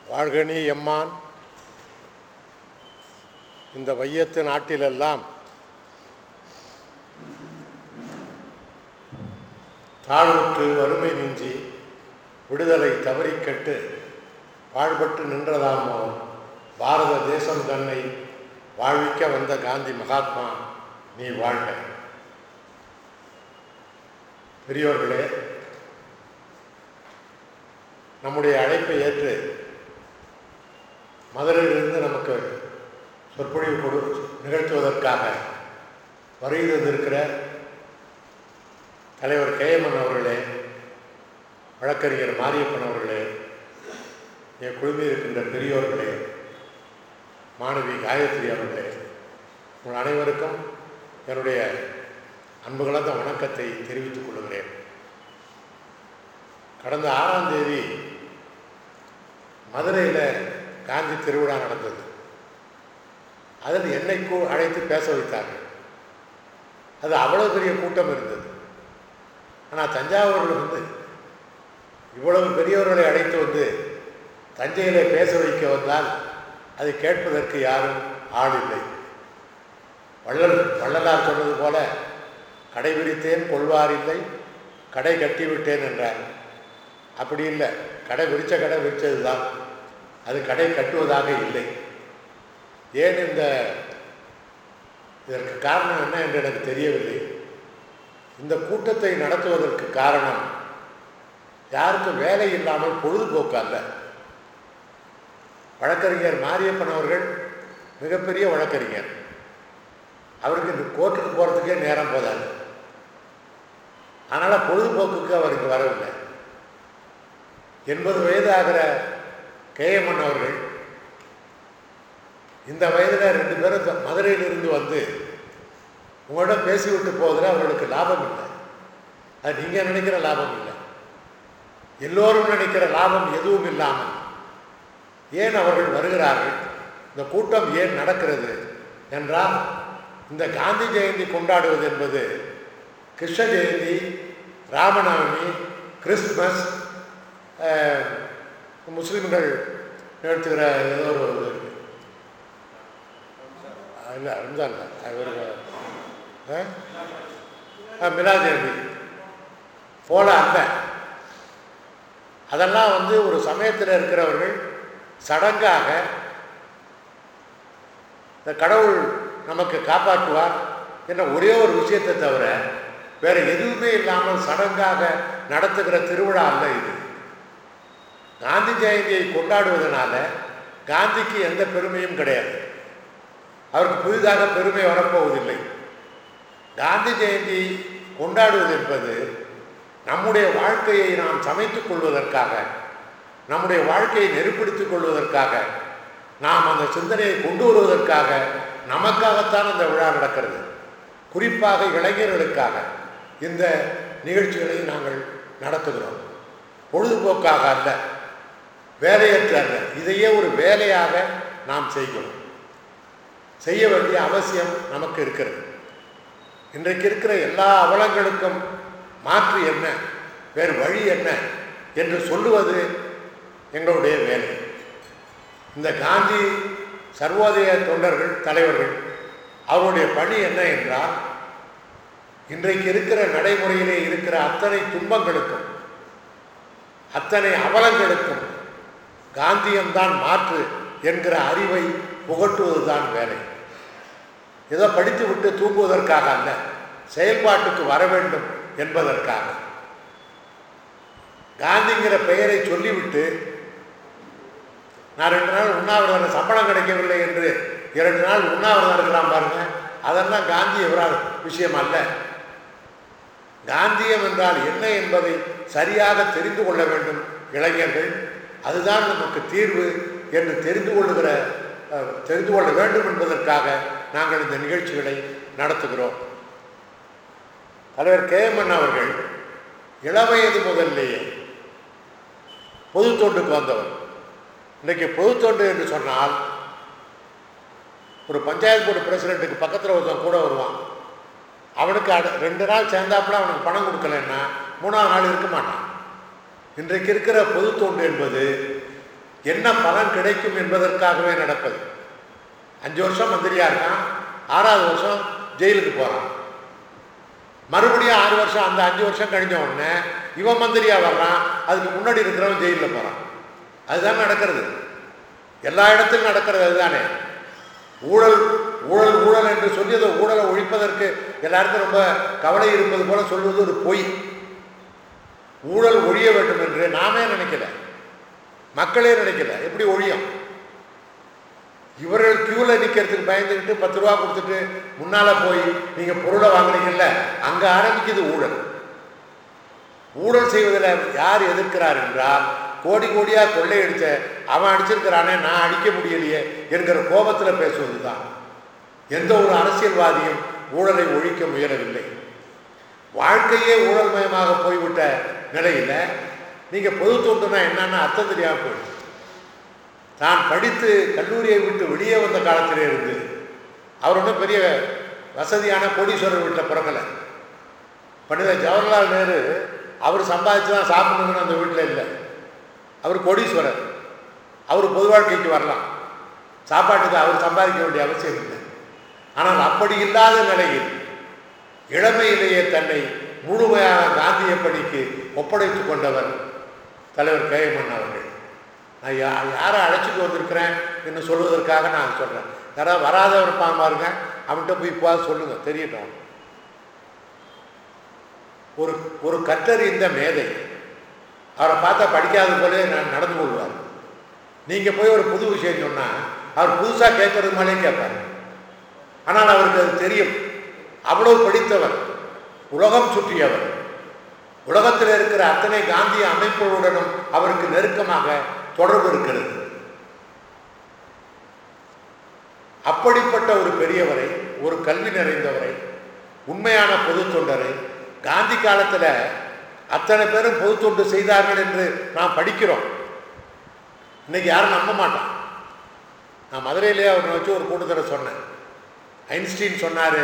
வாழ்கனி எம்மான் இந்த வையத்து நாட்டிலெல்லாம் தாழ்வுற்று வறுமை மிஞ்சி விடுதலை தவறிக்கட்டு வாழ்பட்டு நின்றதாமோ பாரத தேசம் தன்னை வாழ்விக்க வந்த காந்தி மகாத்மா நீ வாழ்க பெரியோர்களே நம்முடைய அழைப்பை ஏற்று மதுரையிலிருந்து நமக்கு சொற்பொழிவு கொடு நிகழ்த்துவதற்காக வருகை தந்திருக்கிற தலைவர் கேஎம்என் அவர்களே வழக்கறிஞர் மாரியப்பன் அவர்களே என் குழுமி இருக்கின்ற பெரியோர்களே மாணவி காயத்ரி அவர்களே உங்கள் அனைவருக்கும் என்னுடைய அன்பு கலந்த வணக்கத்தை தெரிவித்துக் கொள்கிறேன் கடந்த ஆறாம் தேதி மதுரையில் காந்தி திருவிழா நடந்தது அதில் என்னை கூ அழைத்து பேச வைத்தார்கள் அது அவ்வளோ பெரிய கூட்டம் இருந்தது ஆனால் தஞ்சாவூரில் வந்து இவ்வளவு பெரியவர்களை அழைத்து வந்து தஞ்சையில் பேச வைக்க வந்தால் அதை கேட்பதற்கு யாரும் ஆள் இல்லை வள்ளல் வள்ளலார் சொன்னது போல கடை விரித்தேன் கொள்வார் இல்லை கடை கட்டிவிட்டேன் என்றார் அப்படி இல்லை கடை விரித்த கடை விரித்தது தான் அது கடை கட்டுவதாக இல்லை ஏன் இந்த இதற்கு காரணம் என்ன என்று எனக்கு தெரியவில்லை இந்த கூட்டத்தை நடத்துவதற்கு காரணம் யாருக்கும் வேலை இல்லாமல் பொழுதுபோக்கு அல்ல வழக்கறிஞர் மாரியப்பன் அவர்கள் மிகப்பெரிய வழக்கறிஞர் அவருக்கு இந்த கோர்ட்டுக்கு போகிறதுக்கே நேரம் போதாது அதனால் பொழுதுபோக்குக்கு அவருக்கு வரவில்லை எண்பது வயது ஆகிற கேஎம்என் அவர்கள் இந்த வயதில் ரெண்டு பேரும் மதுரையிலிருந்து வந்து உங்களோட பேசிவிட்டு போவதில் அவர்களுக்கு லாபம் இல்லை அது நீங்கள் நினைக்கிற லாபம் இல்லை எல்லோரும் நினைக்கிற லாபம் எதுவும் இல்லாமல் ஏன் அவர்கள் வருகிறார்கள் இந்த கூட்டம் ஏன் நடக்கிறது என்றால் இந்த காந்தி ஜெயந்தி கொண்டாடுவது என்பது கிருஷ்ண ஜெயந்தி ராமநவமி கிறிஸ்மஸ் முஸ்லீம்கள் நிகழ்த்துகிற ஏதோ ஒரு இது இருக்கு இல்லை ரம்ஜான் இவருக்கு மிலா ஜெயந்தி போல அல்ல அதெல்லாம் வந்து ஒரு சமயத்தில் இருக்கிறவர்கள் சடங்காக இந்த கடவுள் நமக்கு காப்பாற்றுவார் என்ற ஒரே ஒரு விஷயத்தை தவிர வேறு எதுவுமே இல்லாமல் சடங்காக நடத்துகிற திருவிழா அல்ல இது காந்தி ஜெயந்தியை கொண்டாடுவதனால காந்திக்கு எந்த பெருமையும் கிடையாது அவருக்கு புதிதாக பெருமை வரப்போவதில்லை காந்தி ஜெயந்தி கொண்டாடுவது என்பது நம்முடைய வாழ்க்கையை நாம் சமைத்துக் கொள்வதற்காக நம்முடைய வாழ்க்கையை நெருப்படுத்திக் கொள்வதற்காக நாம் அந்த சிந்தனையை கொண்டு வருவதற்காக நமக்காகத்தான் அந்த விழா நடக்கிறது குறிப்பாக இளைஞர்களுக்காக இந்த நிகழ்ச்சிகளை நாங்கள் நடத்துகிறோம் பொழுதுபோக்காக அல்ல வேலையற்ற அல்ல இதையே ஒரு வேலையாக நாம் செய்கிறோம் செய்ய வேண்டிய அவசியம் நமக்கு இருக்கிறது இன்றைக்கு இருக்கிற எல்லா அவலங்களுக்கும் மாற்று என்ன வேறு வழி என்ன என்று சொல்லுவது எங்களுடைய வேலை இந்த காந்தி சர்வோதய தொண்டர்கள் தலைவர்கள் அவருடைய பணி என்ன என்றால் இன்றைக்கு இருக்கிற நடைமுறையிலே இருக்கிற அத்தனை துன்பங்களுக்கும் அத்தனை அவலங்களுக்கும் காந்தியம்தான் மாற்று என்கிற அறிவை புகட்டுவதுதான் வேலை ஏதோ படித்து விட்டு தூங்குவதற்காக அல்ல செயல்பாட்டுக்கு வர வேண்டும் என்பதற்காக காந்திங்கிற பெயரை சொல்லிவிட்டு நான் ரெண்டு நாள் உண்ணாவிரதம் சம்பளம் கிடைக்கவில்லை என்று இரண்டு நாள் உண்ணாவிரதம் இருக்கலாம் பாருங்க அதெல்லாம் காந்தி எவரால் விஷயம் அல்ல காந்தியம் என்றால் என்ன என்பதை சரியாக தெரிந்து கொள்ள வேண்டும் இளைஞர்கள் அதுதான் நமக்கு தீர்வு என்று தெரிந்து கொள்ளுகிற தெரிந்து கொள்ள வேண்டும் என்பதற்காக நாங்கள் இந்த நிகழ்ச்சிகளை நடத்துகிறோம் தலைவர் கேஎம்என் அவர்கள் இளவயது முதல்லேயே பொது தொண்டுக்கு வந்தவர் இன்றைக்கு பொது தொண்டு என்று சொன்னால் ஒரு பஞ்சாயத்து போர்டு பிரசிடெண்ட்டுக்கு பக்கத்தில் ஒருத்தன் கூட வருவான் அவனுக்கு அடு ரெண்டு நாள் சேர்ந்தாப்புல அவனுக்கு பணம் கொடுக்கலன்னா மூணாவது நாள் இருக்க மாட்டான் இன்றைக்கு இருக்கிற பொது தொண்டு என்பது என்ன பலன் கிடைக்கும் என்பதற்காகவே நடப்பது அஞ்சு வருஷம் மந்திரியா இருக்கான் ஆறாவது வருஷம் ஜெயிலுக்கு போறான் மறுபடியும் ஆறு வருஷம் அந்த அஞ்சு வருஷம் கழிஞ்ச உடனே இவன் மந்திரியா வர்றான் அதுக்கு முன்னாடி இருக்கிறவன் ஜெயிலில் போறான் அதுதான் நடக்கிறது எல்லா இடத்திலும் நடக்கிறது அதுதானே ஊழல் ஊழல் ஊழல் என்று சொல்லி அந்த ஊழலை ஒழிப்பதற்கு எல்லாருக்கும் ரொம்ப கவலை இருப்பது போல சொல்வது ஒரு பொய் ஊழல் ஒழிய வேண்டும் என்று நாமே நினைக்கல மக்களே நினைக்கல எப்படி ஒழியும் இவர்கள் கியூல நிக்கிறதுக்கு பயந்துக்கிட்டு பத்து ரூபா கொடுத்துட்டு முன்னால போய் நீங்க பொருளை வாங்குறீங்கல்ல அங்க ஆரம்பிக்குது ஊழல் ஊழல் செய்வதில் யார் எதிர்க்கிறார் என்றால் கோடி கோடியா கொள்ளையடிச்ச அவன் அடிச்சிருக்கிறானே நான் அடிக்க முடியலையே என்கிற கோபத்தில் பேசுவது தான் எந்த ஒரு அரசியல்வாதியும் ஊழலை ஒழிக்க முயலவில்லை வாழ்க்கையே ஊழல்மயமாக போய்விட்ட நிலையில் நீங்க பொது தொண்டுனா என்னன்னு அர்த்தம் தெரியாம போயிடுச்சு தான் படித்து கல்லூரியை விட்டு வெளியே வந்த காலத்திலே இருந்து அவர் ஒன்றும் பெரிய வசதியான கோடீஸ்வரர் வீட்டில் பிறக்கலை பண்டித ஜவஹர்லால் நேரு அவர் சம்பாதிச்சு தான் சாப்பிடணுங்கன்னு அந்த வீட்டில் இல்லை அவர் கோடீஸ்வரர் அவர் பொது வாழ்க்கைக்கு வரலாம் சாப்பாட்டுக்கு அவர் சம்பாதிக்க வேண்டிய அவசியம் இல்லை ஆனால் அப்படி இல்லாத நிலையில் இளமையிலேயே தன்னை முழுமையாக காந்திய பணிக்கு ஒப்படைத்து கொண்டவர் தலைவர் கேஎம்என் அவர்கள் நான் யா யாரை அழைச்சிட்டு வந்திருக்கிறேன் என்று சொல்வதற்காக நான் சொல்கிறேன் யாராவது வராதவர் இருப்பான் பாருங்க அவன்கிட்ட போய் இப்போ சொல்லுங்கள் தெரியட்டும் ஒரு ஒரு கற்றறிந்த மேதை அவரை பார்த்தா படிக்காத போலே நான் நடந்து கொள்வார் நீங்கள் போய் ஒரு புது விஷயம் சொன்னால் அவர் புதுசாக கேட்கறது மேலே கேட்பார் ஆனால் அவருக்கு அது தெரியும் அவ்வளவு படித்தவர் உலகம் சுற்றியவர் உலகத்தில் இருக்கிற அத்தனை காந்திய அமைப்புகளுடனும் அவருக்கு நெருக்கமாக தொடர்பு இருக்கிறது அப்படிப்பட்ட ஒரு பெரியவரை ஒரு கல்வி நிறைந்தவரை உண்மையான பொது தொண்டரை காந்தி காலத்தில் அத்தனை பேரும் பொது தொண்டு செய்தார்கள் என்று நாம் படிக்கிறோம் இன்னைக்கு யாரும் நம்ப மாட்டான் நான் மதுரையிலே அவரை வச்சு ஒரு கூட்டத்தில் சொன்னேன் ஐன்ஸ்டீன் சொன்னார்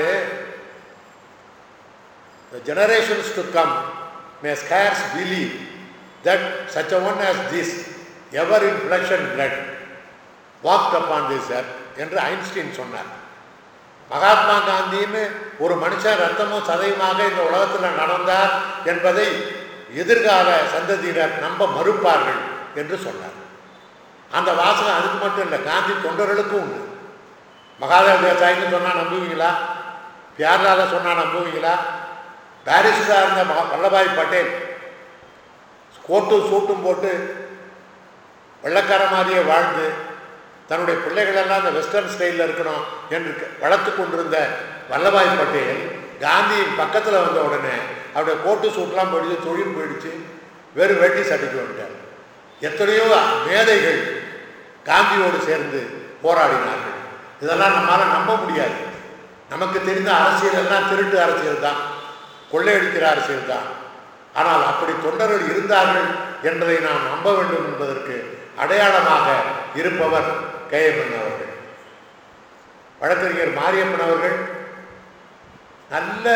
The generations to come may scarce believe that such a one as this, ever in flesh and blood, walked upon this earth என்று ஐன்ஸ்டீன் சொன்னார் மகாத்மா காந்தின்னு ஒரு மனுஷன் ரத்தமும் சதையுமாக இந்த உலகத்தில் நடந்தார் என்பதை எதிர்கால சந்ததியினர் நம்ப மறுப்பார்கள் என்று சொன்னார் அந்த வாசகம் அதுக்கு மட்டும் இல்லை காந்தி தொண்டர்களுக்கும் உண்டு மகாதேவ தேசாயின்னு சொன்னால் நம்புவீங்களா பியார்லால சொன்னால் நம்புவீங்களா பாரிஸ்டராக இருந்த மகா வல்லபாய் பட்டேல் கோட்டும் சூட்டும் போட்டு வெள்ளக்கார மாதிரியே வாழ்ந்து தன்னுடைய பிள்ளைகளெல்லாம் அந்த வெஸ்டர்ன் ஸ்டைலில் இருக்கணும் என்று வளர்த்து கொண்டிருந்த வல்லபாய் பட்டேல் காந்தியின் பக்கத்தில் வந்த உடனே அவருடைய கோட்டு சூட்லாம் போயிடுச்சு தொழில் போயிடுச்சு வெறும் வேட்டி சட்டைக்கு வந்துட்டார் எத்தனையோ மேதைகள் காந்தியோடு சேர்ந்து போராடினார்கள் இதெல்லாம் நம்மளால் நம்ப முடியாது நமக்கு தெரிந்த அரசியல் எல்லாம் திருட்டு அரசியல் தான் கொள்ளையடிக்கிற அரசியல் தான் ஆனால் அப்படி தொண்டர்கள் இருந்தார்கள் என்பதை நாம் நம்ப வேண்டும் என்பதற்கு அடையாளமாக இருப்பவர் கேஎம்என் அவர்கள் வழக்கறிஞர் மாரியப்பன் அவர்கள் நல்ல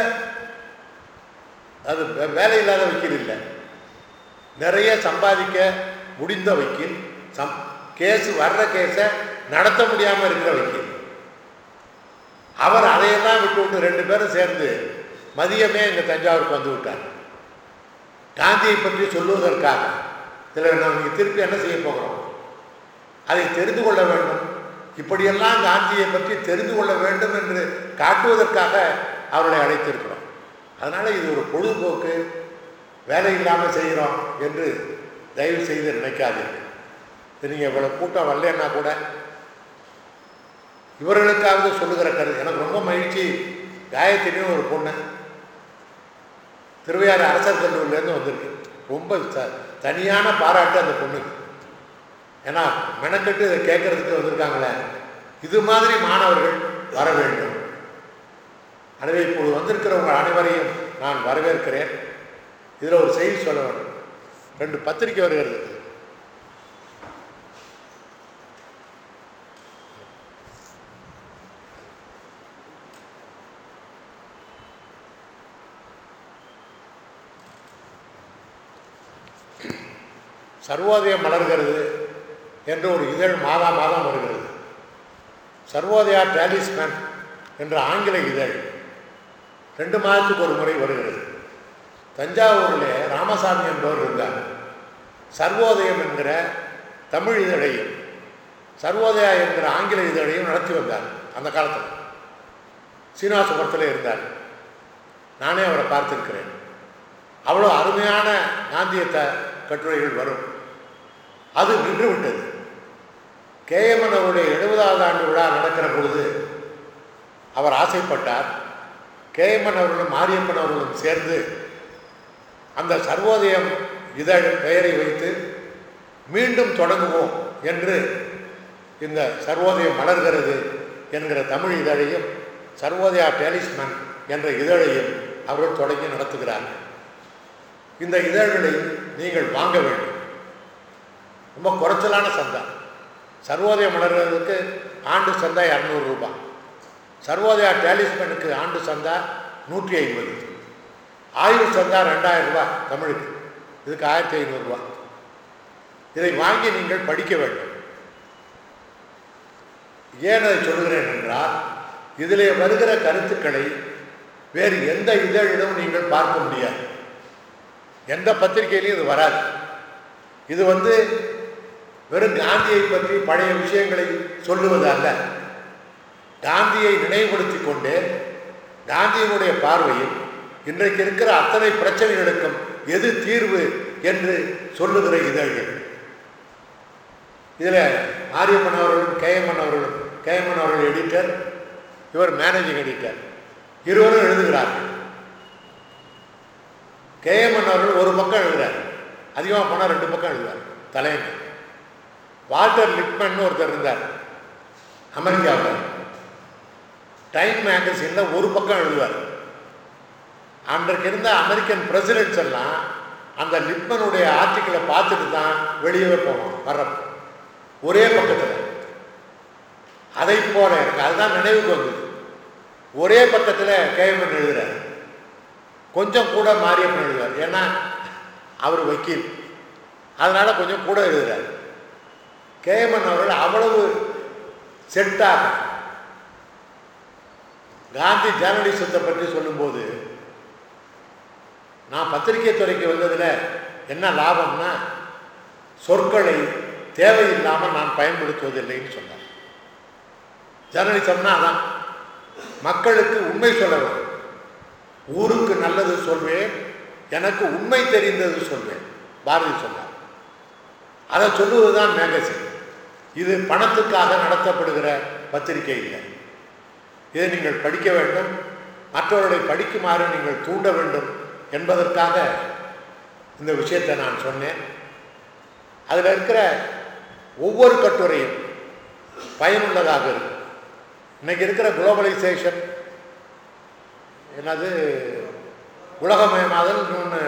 அது வே- வேலை இல்லாத வக்கீல் இல்லை நிறைய சம்பாதிக்க முடிந்த வக்கீல் சம் கேஸ் வர்ற கேஸை நடத்த முடியாமல் இருக்கிற வக்கீல் அவர் அதையெல்லாம் விட்டு விட்டு ரெண்டு பேரும் சேர்ந்து மதியமே எங்கள் தஞ்சாவூருக்கு வந்து விட்டார் காந்தியை பற்றி சொல்லுவதற்காக இதில் நாம் இங்கே திருப்பி என்ன செய்ய போகிறோம் அதை தெரிந்து கொள்ள வேண்டும் இப்படியெல்லாம் காந்தியை பற்றி தெரிந்து கொள்ள வேண்டும் என்று காட்டுவதற்காக அவர்களை அழைத்திருக்கிறோம் அதனால் இது ஒரு பொழுதுபோக்கு வேலை இல்லாமல் செய்கிறோம் என்று தயவு செய்து நினைக்காதீர்கள் இது நீங்கள் இவ்வளோ கூட்டம் வரலன்னா கூட இவர்களுக்காவது சொல்லுகிற கருத்து எனக்கு ரொம்ப மகிழ்ச்சி காயத்ரின்னு ஒரு பொண்ணு திருவையாறு அரசர் கல்லூரிலேருந்து வந்திருக்கு ரொம்ப த- தனியான பாராட்டு அந்த பொண்ணுக்கு ஏன்னா மெனக்கெட்டு இதை கேட்கறதுக்கு வந்திருக்காங்களே இது மாதிரி மாணவர்கள் வர வேண்டும் எனவே இப்பொழுது வந்திருக்கிறவங்க அனைவரையும் நான் வரவேற்கிறேன் இதில் ஒரு செய்தி சொல்ல வேண்டும் ரெண்டு பத்திரிக்கை வருகிறது சர்வோதயம் மலர்கிறது என்ற ஒரு இதழ் மாதா மாதம் வருகிறது சர்வோதயா டேலிஸ்மேன் என்ற ஆங்கில இதழ் ரெண்டு மாதத்துக்கு ஒரு முறை வருகிறது தஞ்சாவூரில் ராமசாமி என்பவர் இருந்தார் சர்வோதயம் என்கிற தமிழ் இதழையும் சர்வோதயா என்கிற ஆங்கில இதழையும் நடத்தி வந்தார் அந்த காலத்தில் சீனிவாசபுரத்தில் இருந்தார் நானே அவரை பார்த்திருக்கிறேன் அவ்வளோ அருமையான காந்தியத்த கட்டுரைகள் வரும் அது நின்று விட்டது கேஎம்என் அவருடைய எழுபதாவது ஆண்டு விழா நடக்கிற பொழுது அவர் ஆசைப்பட்டார் கேஎம்என் அவர்களும் மாரியப்பன் அவர்களும் சேர்ந்து அந்த சர்வோதயம் இதழ் பெயரை வைத்து மீண்டும் தொடங்குவோம் என்று இந்த சர்வோதயம் மலர்கிறது என்கிற தமிழ் இதழையும் சர்வோதயா டேலிஸ்மன் என்ற இதழையும் அவர்கள் தொடங்கி நடத்துகிறார்கள் இந்த இதழ்களை நீங்கள் வாங்க வேண்டும் ரொம்ப குறைச்சலான சந்தா சர்வோதயம் மலர்கிறதுக்கு ஆண்டு சந்தா இரநூறு ரூபாய் சர்வோதயா டேலிஸ்மனுக்கு ஆண்டு சந்தா நூற்றி ஐம்பது ஆயுள் சந்தா ரெண்டாயிரம் ரூபாய் தமிழுக்கு இதுக்கு ஆயிரத்தி ஐநூறுரூவா இதை வாங்கி நீங்கள் படிக்க வேண்டும் ஏன் அதை சொல்கிறேன் என்றால் இதிலே வருகிற கருத்துக்களை வேறு எந்த இதழிலும் நீங்கள் பார்க்க முடியாது எந்த பத்திரிகையிலையும் இது வராது இது வந்து வெறும் காந்தியை பற்றி பழைய விஷயங்களை சொல்லுவது அல்ல காந்தியை நினைவுபடுத்தி கொண்டு காந்தியினுடைய பார்வையில் இன்றைக்கு இருக்கிற அத்தனை பிரச்சனைகளுக்கும் எது தீர்வு என்று சொல்லுகிற இதழ்கள் இதில் மாரியப்பன் அவர்களும் கேஎம்என் அவர்களும் கேஎம்என் அவர்கள் எடிட்டர் இவர் மேனேஜிங் எடிட்டர் இருவரும் எழுதுகிறார்கள் கேஎம்என் அவர்கள் ஒரு பக்கம் எழுதுறார் அதிகமாக போனால் ரெண்டு பக்கம் எழுதுவார் தலையங்க வால்டர் லிட்மன் ஒருத்தர் இருந்தார் அமெரிக்காவில் டைம் மேகசினில் ஒரு பக்கம் எழுதுவார் அன்றைக்கு இருந்த அமெரிக்கன் பிரசிடென்ட்ஸ் எல்லாம் அந்த லிட்மனுடைய ஆர்டிக்கிளை பார்த்துட்டு தான் வெளியே போவோம் வர்றப்ப ஒரே பக்கத்தில் அதை போல எனக்கு அதுதான் நினைவுக்கு வந்தது ஒரே பக்கத்தில் கேஎம்என் எழுதுறார் கொஞ்சம் கூட மாரியப்பன் எழுதுவார் ஏன்னா அவர் வக்கீல் அதனால் கொஞ்சம் கூட எழுதுறார் கேஎம்என் அவர்கள் அவ்வளவு செட்டாக காந்தி ஜேர்னலிசத்தை பற்றி சொல்லும்போது நான் பத்திரிகை துறைக்கு வந்ததில் என்ன லாபம்னா சொற்களை தேவையில்லாமல் நான் பயன்படுத்துவதில்லைன்னு சொன்னார் ஜேர்னலிசம்னா அதான் மக்களுக்கு உண்மை சொல்லணும் ஊருக்கு நல்லது சொல்வேன் எனக்கு உண்மை தெரிந்தது சொல்வேன் பாரதி சொன்னார் அதை சொல்லுவது தான் மேகசின் இது பணத்துக்காக நடத்தப்படுகிற பத்திரிகை இல்லை இதை நீங்கள் படிக்க வேண்டும் மற்றவர்களை படிக்குமாறு நீங்கள் தூண்ட வேண்டும் என்பதற்காக இந்த விஷயத்தை நான் சொன்னேன் அதில் இருக்கிற ஒவ்வொரு கட்டுரையும் பயனுள்ளதாக இருக்கும் இன்னைக்கு இருக்கிற குளோபலைசேஷன் என்னது உலகமயமாதல் இன்னொன்று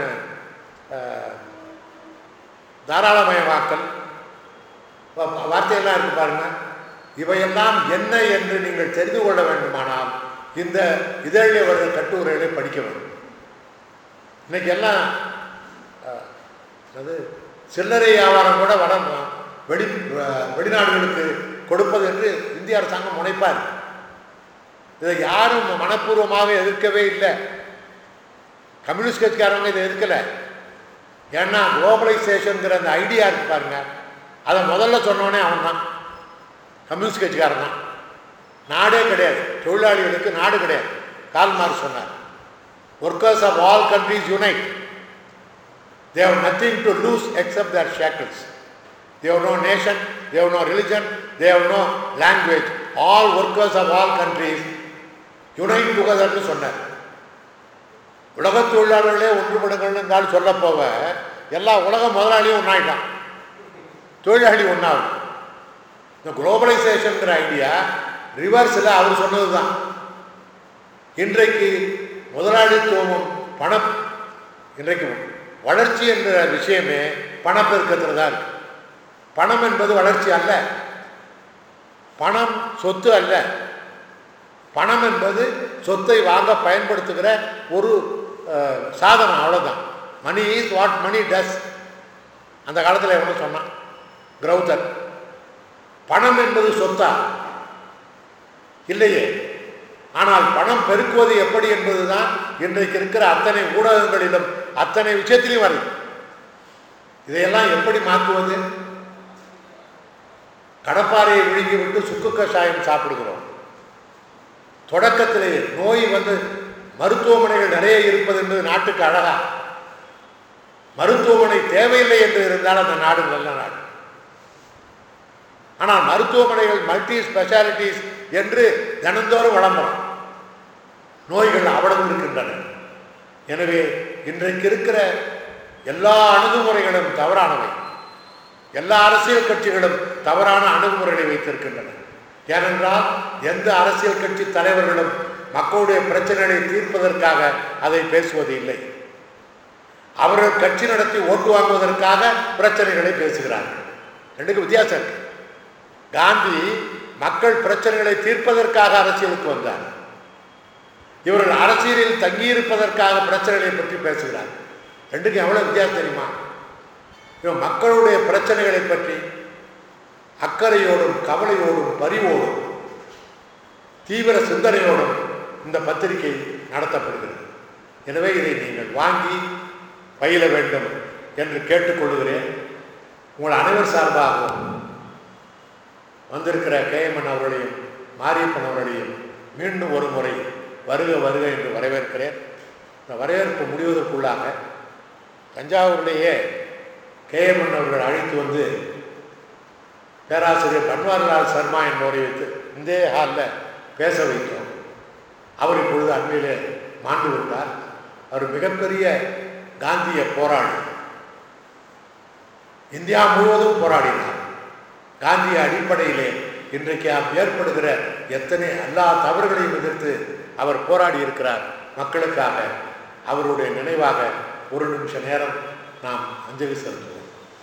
தாராளமயமாக்கல் வா- வார்த்தையெல்லாம் இருக்கு பாருங்க இவையெல்லாம் என்ன என்று நீங்கள் தெரிந்து கொள்ள வேண்டுமானால் இந்த இதழிலே வருகிற கட்டுரைகளை படிக்க வேண்டும் இன்னைக்கு எல்லாம் அஹ், அது சில்லறை வியாபாரம் கூட வட வெளி அஹ், வெளிநாடுகளுக்கு கொடுப்பது என்று இந்திய அரசாங்கம் முனைப்பார் இதை யாரும் மனப்பூர்வமாக எதிர்க்கவே இல்லை கம்யூனிஸ்ட் கட்சிக்காரங்க இதை எதிர்க்கலை ஏன்னா குளோபலைசேஷனுங்கிற அந்த ஐடியா இருக்கு பாருங்க அதை முதல்ல சொன்னோனே அவன் தான் கம்யூனிஸ்ட் கட்சிக்காரன் தான் நாடே கிடையாது தொழிலாளிகளுக்கு நாடு கிடையாது கால்மார் சொன்னார் workers of all countries unite they have nothing to lose except their shackles. They have no nation, they have no religion, they have no language. All workers of all countries unite together னு சொன்னார் உலக தொழிலாளர்களே ஒன்றுபடுங்கள்னு சொல்ல போக எல்லா உலக முதலாளியும் ஒன்றாயிட்டான் தொழிலாளி ஒன்றாகும் இந்த குளோபலைசேஷனுங்கிற ஐடியா ரிவர்ஸில் அவர் சொன்னது தான் இன்றைக்கு முதலாளித்துவமும் பணம் இன்றைக்கு வளர்ச்சி என்ற விஷயமே பணப்பெருக்கத்தில் தான் இருக்கு பணம் என்பது வளர்ச்சி அல்ல பணம் சொத்து அல்ல பணம் என்பது சொத்தை வாங்க பயன்படுத்துகிற ஒரு அஹ், சாதனம் அவ்வளோதான் மணி இஸ் வாட் மணி டஸ் அந்த காலத்தில் எவனும் சொன்னான் கிரௌதர் பணம் என்பது சொத்தா இல்லையே ஆனால் பணம் பெருக்குவது எப்படி என்பதுதான் இன்றைக்கு இருக்கிற அத்தனை ஊடகங்களிலும் அத்தனை விஷயத்திலையும் வருது இதையெல்லாம் எப்படி மாற்றுவது கடப்பாறையை விழுங்கிவிட்டு சுக்கு கஷாயம் சாப்பிடுகிறோம் தொடக்கத்திலே நோய் வந்து மருத்துவமனைகள் நிறைய இருப்பது என்பது நாட்டுக்கு அழகா மருத்துவமனை தேவையில்லை என்று இருந்தால் அந்த நாடு நல்ல நாடு ஆனால் மருத்துவமனைகள் மல்டி ஸ்பெஷாலிட்டிஸ் என்று தினந்தோறும் விளம்பரம் நோய்கள் அவ்வளவு இருக்கின்றன எனவே இன்றைக்கு இருக்கிற எல்லா அணுகுமுறைகளும் தவறானவை எல்லா அரசியல் கட்சிகளும் தவறான அணுகுமுறைகளை வைத்திருக்கின்றன ஏனென்றால் எந்த அரசியல் கட்சி தலைவர்களும் மக்களுடைய பிரச்சனைகளை தீர்ப்பதற்காக அதை பேசுவது இல்லை அவர்கள் கட்சி நடத்தி ஓட்டு வாங்குவதற்காக பிரச்சனைகளை பேசுகிறார்கள் ரெண்டுக்கு வித்தியாசம் இருக்கு காந்தி மக்கள் பிரச்சனைகளை தீர்ப்பதற்காக அரசியலுக்கு வந்தார் இவர்கள் அரசியலில் தங்கியிருப்பதற்காக பிரச்சனைகளை பற்றி பேசுகிறார் ரெண்டுக்கும் எவ்வளவு வித்தியாசம் தெரியுமா இவன் மக்களுடைய பிரச்சனைகளை பற்றி அக்கறையோடும் கவலையோடும் பரிவோடும் தீவிர சிந்தனையோடும் இந்த பத்திரிகை நடத்தப்படுகிறது எனவே இதை நீங்கள் வாங்கி பயில வேண்டும் என்று கேட்டுக்கொள்கிறேன் உங்கள் அனைவர் சார்பாகவும் வந்திருக்கிற கேஎம்என் அவர்களையும் மாரியப்பன் அவர்களையும் மீண்டும் ஒரு முறை வருக வருக என்று வரவேற்கிறேன் இந்த வரவேற்பு முடிவதற்குள்ளாக தஞ்சாவூரிலேயே கேஎம்என் அவர்கள் அழைத்து வந்து பேராசிரியர் பன்வாரிலால் சர்மா என்பவரை வைத்து இந்த ஹாலில் பேச வைத்தோம் அவர் இப்பொழுது அண்மையிலே மாண்டு விட்டார் அவர் மிகப்பெரிய காந்திய போராளி இந்தியா முழுவதும் போராடினார் காந்திய அடிப்படையிலே இன்றைக்கு நாம் ஏற்படுகிற எத்தனை எல்லா தவறுகளையும் எதிர்த்து அவர் போராடி இருக்கிறார் மக்களுக்காக அவருடைய நினைவாக ஒரு நிமிஷ நேரம் நாம் அஞ்சலி செலுத்துவோம்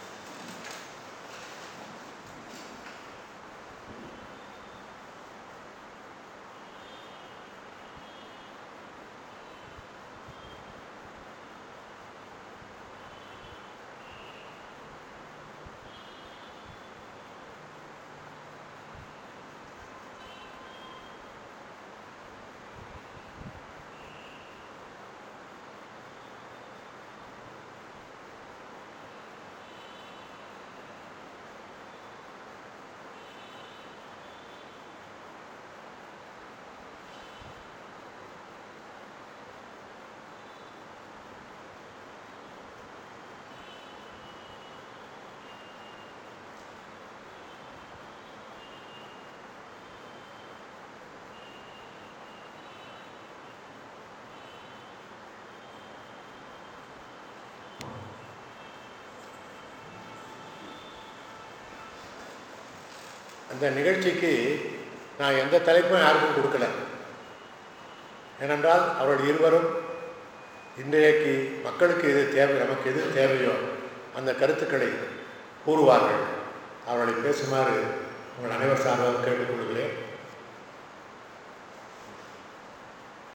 அந்த நிகழ்ச்சிக்கு நான் எந்த தலைப்பும் யாருக்கும் கொடுக்கல ஏனென்றால் அவர்கள் இருவரும் இன்றைக்கு மக்களுக்கு எது தேவை நமக்கு எது தேவையோ அந்த கருத்துக்களை கூறுவார்கள் அவர்களை பேசுமாறு உங்கள் அனைவர் சார்பாக கேட்டுக்கொள்கிறேன்